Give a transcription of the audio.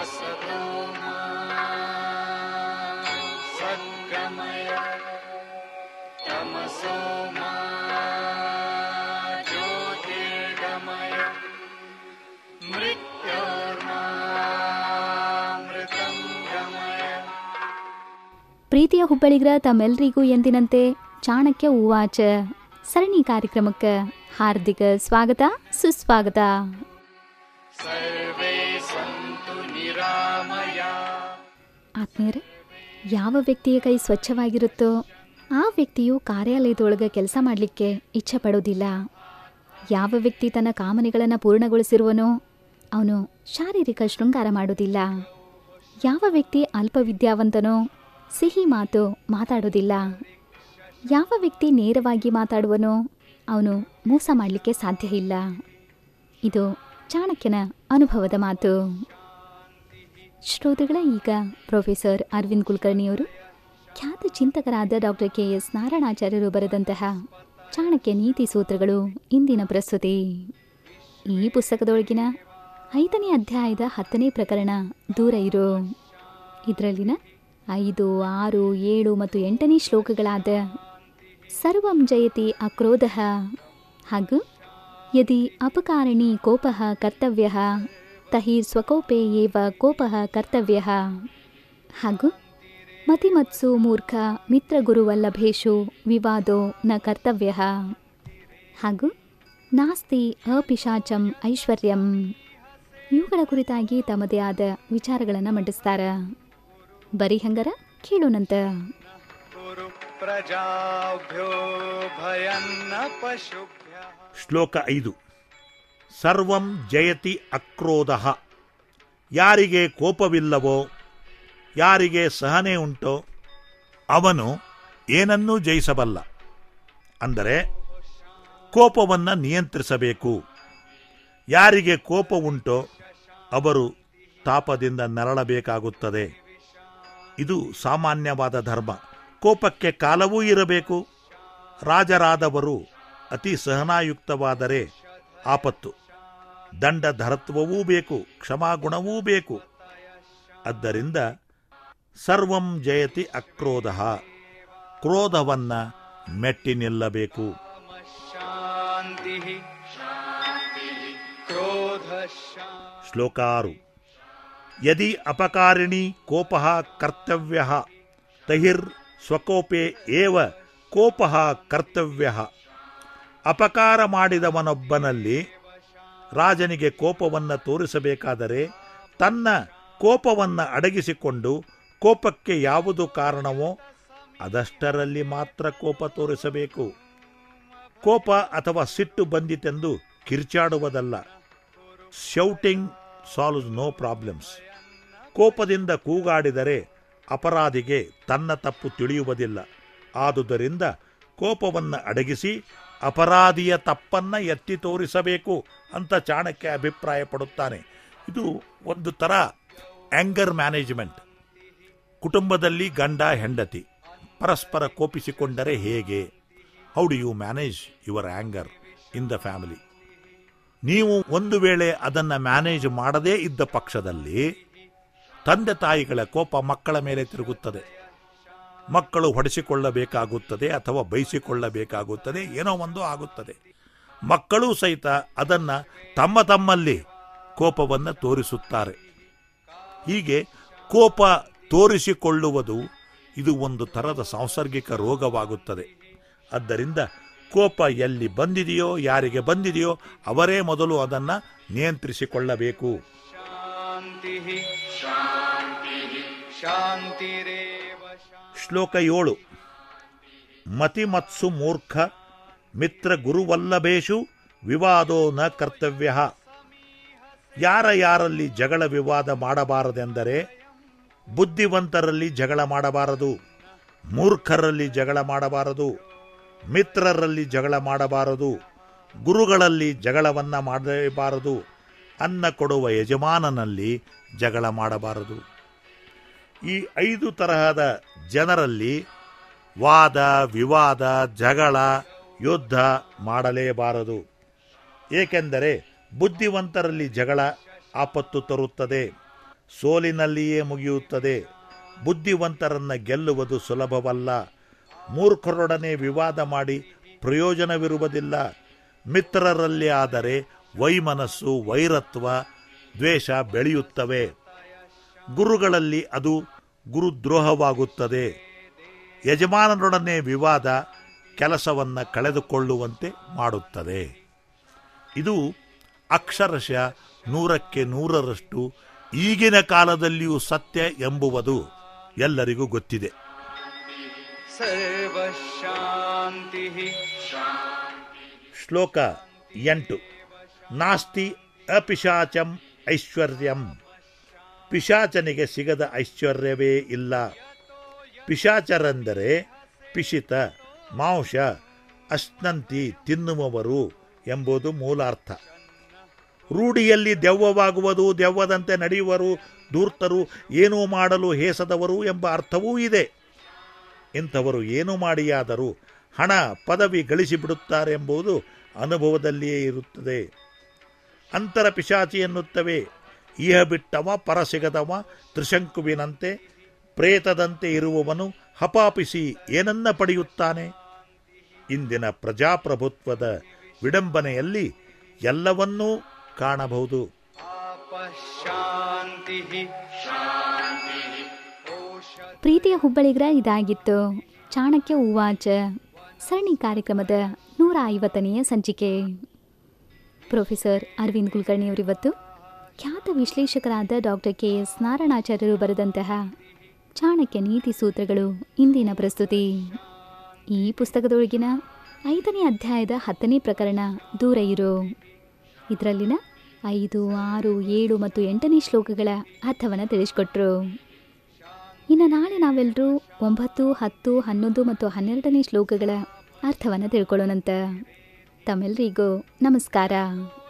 असतो मा सद्गमय तमसो मा ज्योतिर्गमय मृत्योर्मामृतं गमय ಪ್ರೀತಿಯ ಹುಬ್ಬಳಿಗರ ತಮ್ಮೆಲ್ಲರಿಗೂ ಎಂದಿನಂತೆ ಚಾಣಕ್ಯ ಉವಾಚ ಸರಣಿ ಕಾರ್ಯಕ್ರಮಕ್ಕೆ ಹಾರ್ದಿಕ ಸ್ವಾಗತ ಸುಸ್ವಾಗತ सर्वे सन्तु निरामया ಆತ್ಮೀಯರೇ ಯಾವ ವ್ಯಕ್ತಿಯ ಕೈ ಸ್ವಚ್ಛವಾಗಿರುತ್ತೋ ಆ ವ್ಯಕ್ತಿಯು ಕಾರ್ಯಾಲಯದೊಳಗೆ ಕೆಲಸ ಮಾಡಲಿಕ್ಕೆ ಇಚ್ಛೆ ಪಡೋದಿಲ್ಲ ಯಾವ ವ್ಯಕ್ತಿ ತನ್ನ ಕಾಮನೆಗಳನ್ನು ಪೂರ್ಣಗೊಳಿಸಿರುವನೋ ಅವನು ಶಾರೀರಿಕ ಶೃಂಗಾರ ಮಾಡೋದಿಲ್ಲ ಯಾವ ವ್ಯಕ್ತಿ ಅಲ್ಪವಿದ್ಯಾವಂತನೋ ಸಿಹಿ ಮಾತು ಮಾತಾಡೋದಿಲ್ಲ ಯಾವ ವ್ಯಕ್ತಿ ನೇರವಾಗಿ ಮಾತಾಡುವನೋ ಅವನು ಮೋಸ ಮಾಡಲಿಕ್ಕೆ ಸಾಧ್ಯ ಇಲ್ಲ ಇದು ಚಾಣಕ್ಯನ ಅನುಭವದ ಮಾತು ಶ್ರೋತೃಗಳ ಈಗ ಪ್ರೊಫೆಸರ್ ಅರವಿಂದ್ ಕುಲಕರ್ಣಿಯವರು ಖ್ಯಾತ ಚಿಂತಕರಾದ ಡಾಕ್ಟರ್ ಕೆ ಎಸ್ ನಾರಾಯಣಾಚಾರ್ಯರು ಬರೆದಂತಹ ಚಾಣಕ್ಯ ನೀತಿ ಸೂತ್ರಗಳು ಇಂದಿನ ಪ್ರಸ್ತುತಿ ಈ ಪುಸ್ತಕದೊಳಗಿನ ಐದನೇ ಅಧ್ಯಾಯದ ಹತ್ತನೇ ಪ್ರಕರಣ ದೂರ ಇರು ಇದರಲ್ಲಿನ ಐದು ಆರು ಏಳು ಮತ್ತು ಎಂಟನೇ ಶ್ಲೋಕಗಳಾದ ಸರ್ವಂ ಜಯತಿ ಅಕ್ರೋಧ ಹಾಗೂ ಯದಿ ಅಪಕಾರಣಿ ಕೋಪ ಕರ್ತವ್ಯ ತಹಿ ಸ್ವಕೋಪೆ ಏವ ಕೋಪ ಕರ್ತವ್ಯ ಹಾಗೂ ಮತಿಮತ್ಸು ಮೂರ್ಖ ಮಿತ್ರಗುರುವಲ್ಲಭೇಶು ವಿವಾದೋ ನ ಕರ್ತವ್ಯ ಹಾಗೂ ನಾಸ್ತಿ ಅಪಿಶಾಚಂ ಐಶ್ವರ್ಯಂ ಇವುಗಳ ಕುರಿತಾಗಿ ತಮ್ಮದೇ ಆದ ವಿಚಾರಗಳನ್ನು ಮಂಡಿಸ್ತಾರ ಬರೀ ಹಂಗರ ಕೇಳೋಣಂತ कुरु प्रजाभ्यो भयन्न पशुभ्यः ಶ್ಲೋಕ ಐದು ಸರ್ವಂ ಜಯತಿ ಅಕ್ರೋಧ ಯಾರಿಗೆ ಕೋಪವಿಲ್ಲವೋ ಯಾರಿಗೆ ಸಹನೆ ಉಂಟೋ ಅವನು ಏನನ್ನೂ ಜಯಿಸಬಲ್ಲ ಅಂದರೆ ಕೋಪವನ್ನು ನಿಯಂತ್ರಿಸಬೇಕು ಯಾರಿಗೆ ಕೋಪ ಉಂಟೋ ಅವರು ತಾಪದಿಂದ ನರಳಬೇಕಾಗುತ್ತದೆ ಇದು ಸಾಮಾನ್ಯವಾದ ಧರ್ಮ ಕೋಪಕ್ಕೆ ಕಾಲವೂ ಇರಬೇಕು ರಾಜರಾದವರು ಅತಿ ಸಹನಾಯುಕ್ತವಾದರೆ ಆಪತ್ತು ದಂಡಧರತ್ವವೂ ಬೇಕು ಕ್ಷಮಾಗುಣವೂ ಬೇಕು ಆದ್ದರಿಂದ ಸರ್ವಂ ಜಯತಿ ಅಕ್ರೋಧ ಕ್ರೋಧವನ್ನ ಮೆಟ್ಟಿ ನಿಲ್ಲಬೇಕು शान्तिः क्रोधः ಶ್ಲೋಕ ಆರು ಯದಿ ಅಪಕಾರಿಣಿ ಕೋಪ ಕರ್ತವ್ಯ ತಹಿರ್ ಸ್ವಕೋಪೆ ಏವ ಕೋಪ ಕರ್ತವ್ಯ ಅಪಕಾರ ಮಾಡಿದವನೊಬ್ಬನಲ್ಲಿ ರಾಜನಿಗೆ ಕೋಪವನ್ನು ತೋರಿಸಬೇಕಾದರೆ ತನ್ನ ಕೋಪವನ್ನು ಅಡಗಿಸಿಕೊಂಡು ಕೋಪಕ್ಕೆ ಯಾವುದು ಕಾರಣವೋ ಅದಷ್ಟರಲ್ಲಿ ಮಾತ್ರ ಕೋಪ ತೋರಿಸಬೇಕು ಕೋಪ ಅಥವಾ ಸಿಟ್ಟು ಬಂದಿತೆಂದು ಕಿರ್ಚಾಡುವುದಲ್ಲ ಶೌಟಿಂಗ್ ಸಾಲ್ವ್ಸ್ ನೋ ಪ್ರಾಬ್ಲಮ್ಸ್ ಕೋಪದಿಂದ ಕೂಗಾಡಿದರೆ ಅಪರಾಧಿಗೆ ತನ್ನ ತಪ್ಪು ತಿಳಿಯುವುದಿಲ್ಲ ಆದುದರಿಂದ ಕೋಪವನ್ನು ಅಡಗಿಸಿ ಅಪರಾಧಿಯ ತಪ್ಪನ್ನ ಎತ್ತಿ ತೋರಿಸಬೇಕು ಅಂತ ಚಾಣಕ್ಯ ಅಭಿಪ್ರಾಯ ಪಡುತ್ತಾನೆ ಇದು ಒಂದು ಥರ ಆಂಗರ್ ಮ್ಯಾನೇಜ್ಮೆಂಟ್ ಕುಟುಂಬದಲ್ಲಿ ಗಂಡ ಹೆಂಡತಿ ಪರಸ್ಪರ ಕೋಪಿಸಿಕೊಂಡರೆ ಹೇಗೆ how do you manage your anger in the family ನೀವು ಒಂದು ವೇಳೆ ಅದನ್ನು ಮ್ಯಾನೇಜ್ ಮಾಡದೇ ಇದ್ದ ಪಕ್ಷದಲ್ಲಿ ತಂದೆ ತಾಯಿಗಳ ಕೋಪ ಮಕ್ಕಳ ಮೇಲೆ ತಿರುಗುತ್ತದೆ ಮಕ್ಕಳು ಹೊಡೆಸಿಕೊಳ್ಳಬೇಕಾಗುತ್ತದೆ ಅಥವಾ ಬೈಸಿಕೊಳ್ಳಬೇಕಾಗುತ್ತದೆ ಏನೋ ಒಂದು ಆಗುತ್ತದೆ ಮಕ್ಕಳೂ ಸಹಿತ ಅದನ್ನು ತಮ್ಮ ತಮ್ಮಲ್ಲಿ ಕೋಪವನ್ನು ತೋರಿಸುತ್ತಾರೆ ಹೀಗೆ ಕೋಪ ತೋರಿಸಿಕೊಳ್ಳುವುದು ಇದು ಒಂದು ಥರದ ಸಾಂಸರ್ಗಿಕ ರೋಗವಾಗುತ್ತದೆ ಆದ್ದರಿಂದ ಕೋಪ ಎಲ್ಲಿ ಬಂದಿದೆಯೋ ಯಾರಿಗೆ ಬಂದಿದೆಯೋ ಅವರೇ ಮೊದಲು ಅದನ್ನು ನಿಯಂತ್ರಿಸಿಕೊಳ್ಳಬೇಕು शान्तिः शान्तिरेव ಶ್ಲೋಕ ಏಳು ಮತಿಮತ್ಸು ಮೂರ್ಖ ಮಿತ್ರ ಗುರುವಲ್ಲಭೇಶು ವಿವಾದೋ ನ ಕರ್ತವ್ಯ ಯಾರ ಯಾರಲ್ಲಿ ಜಗಳ ವಿವಾದ ಮಾಡಬಾರದೆಂದರೆ ಬುದ್ಧಿವಂತರಲ್ಲಿ ಜಗಳ ಮಾಡಬಾರದು ಮೂರ್ಖರಲ್ಲಿ ಜಗಳ ಮಾಡಬಾರದು ಮಿತ್ರರಲ್ಲಿ ಜಗಳ ಮಾಡಬಾರದು ಗುರುಗಳಲ್ಲಿ ಜಗಳವನ್ನ ಮಾಡಲೇಬಾರದು ಅನ್ನ ಕೊಡುವ ಯಜಮಾನನಲ್ಲಿ ಜಗಳ ಮಾಡಬಾರದು ಈ ಐದು ತರಹದ ಜನರಲ್ಲಿ ವಾದ ವಿವಾದ ಜಗಳ ಯುದ್ಧ ಮಾಡಲೇಬಾರದು ಏಕೆಂದರೆ ಬುದ್ಧಿವಂತರಲ್ಲಿ ಜಗಳ ಆಪತ್ತು ತರುತ್ತದೆ ಸೋಲಿನಲ್ಲಿಯೇ ಮುಗಿಯುತ್ತದೆ ಬುದ್ಧಿವಂತರನ್ನ ಗೆಲ್ಲುವುದು ಸುಲಭವಲ್ಲ ಮೂರ್ಖರೊಡನೆ ವಿವಾದ ಮಾಡಿ ಪ್ರಯೋಜನವಿರುವುದಿಲ್ಲ ಮಿತ್ರರಲ್ಲಿ ಆದರೆ ವೈಮನಸ್ಸು ವೈರತ್ವ ದ್ವೇಷ ಬೆಳೆಯುತ್ತವೆ ಗುರುಗಳಲ್ಲಿ ಅದು ಗುರುದ್ರೋಹವಾಗುತ್ತದೆ ಯಜಮಾನರೊಡನೆ ವಿವಾದ ಕೆಲಸವನ್ನು ಕಳೆದುಕೊಳ್ಳುವಂತೆ ಮಾಡುತ್ತದೆ ಇದು ಅಕ್ಷರಶಃ ನೂರಕ್ಕೆ ನೂರರಷ್ಟು ಈಗಿನ ಕಾಲದಲ್ಲಿಯೂ ಸತ್ಯ ಎಂಬುವುದು ಎಲ್ಲರಿಗೂ ಗೊತ್ತಿದೆ सर्वशान्तिः ಶ್ಲೋಕ ಎಂಟು ನಾಸ್ತಿ ಅಪಿಶಾಚಂ ಐಶ್ವರ್ಯಂ ಪಿಶಾಚನಿಗೆ ಸಿಗದ ಐಶ್ವರ್ಯವೇ ಇಲ್ಲ ಪಿಶಾಚರೆಂದರೆ ಪಿಶಿತ ಮಾಂಸ ಅಶ್ನಂತಿ ತಿನ್ನುವವರು ಎಂಬುದು ಮೂಲಾರ್ಥ ರೂಢಿಯಲ್ಲಿ ದೆವ್ವವಾಗುವುದು ದೆವ್ವದಂತೆ ನಡೆಯುವರು ಧೂರ್ತರು ಏನೂ ಮಾಡಲು ಹೇಸದವರು ಎಂಬ ಅರ್ಥವೂ ಇದೆ ಇಂಥವರು ಏನು ಮಾಡಿಯಾದರೂ ಹಣ ಪದವಿ ಗಳಿಸಿಬಿಡುತ್ತಾರೆ ಎಂಬುದು ಅನುಭವದಲ್ಲಿಯೇ ಇರುತ್ತದೆ ಅಂತರ ಪಿಶಾಚಿ ಎನ್ನುತ್ತವೆ ಇಹ ಬಿಟ್ಟವ ಪರ ಸಿಗದವ ತ್ರಿಶಂಕುವಿನಂತೆ ಪ್ರೇತದಂತೆ ಇರುವವನು ಹಪಾಪಿಸಿ ಏನನ್ನ ಪಡೆಯುತ್ತಾನೆ ಇಂದಿನ ಪ್ರಜಾಪ್ರಭುತ್ವದ ವಿಡಂಬನೆಯಲ್ಲಿ ಎಲ್ಲವನ್ನೂ ಕಾಣಬಹುದು आपशान्तिः ಪ್ರೀತಿಯ ಹುಬ್ಬಳಿಗರ ಇದಾಗಿತ್ತು ಚಾಣಕ್ಯ ಉವಾಚ ಸರಣಿ ಕಾರ್ಯಕ್ರಮದ ನೂರ ಐವತ್ತನೆಯ ಸಂಚಿಕೆ ಪ್ರೊಫೆಸರ್ ಅರವಿಂದ್ ಕುಲಕರ್ಣಿಯವರಿವತ್ತು ಖ್ಯಾತ ವಿಶ್ಲೇಷಕರಾದ ಡಾಕ್ಟರ್ ಕೆ ಎಸ್ ನಾರಾಯಣಾಚಾರ್ಯರು ಬರೆದಂತಹ ಚಾಣಕ್ಯ ನೀತಿ ಸೂತ್ರಗಳು ಇಂದಿನ ಪ್ರಸ್ತುತಿ ಈ ಪುಸ್ತಕದೊಳಗಿನ ಐದನೇ ಅಧ್ಯಾಯದ ಹತ್ತನೇ ಪ್ರಕರಣ ದೂರ ಇರು ಇದರಲ್ಲಿನ ಐದು ಆರು ಏಳು ಮತ್ತು ಎಂಟನೇ ಶ್ಲೋಕಗಳ ಅರ್ಥವನ್ನು ತಿಳಿಸ್ಕೊಟ್ರು ಇನ್ನು ನಾಳೆ ನಾವೆಲ್ಲರೂ ಒಂಬತ್ತು ಹತ್ತು ಹನ್ನೊಂದು ಮತ್ತು ಹನ್ನೆರಡನೇ ಶ್ಲೋಕಗಳ ಅರ್ಥವನ್ನು ತಿಳ್ಕೊಳ್ಳೋಣಂತ ತಮ್ಮೆಲ್ಲರಿಗೂ ನಮಸ್ಕಾರ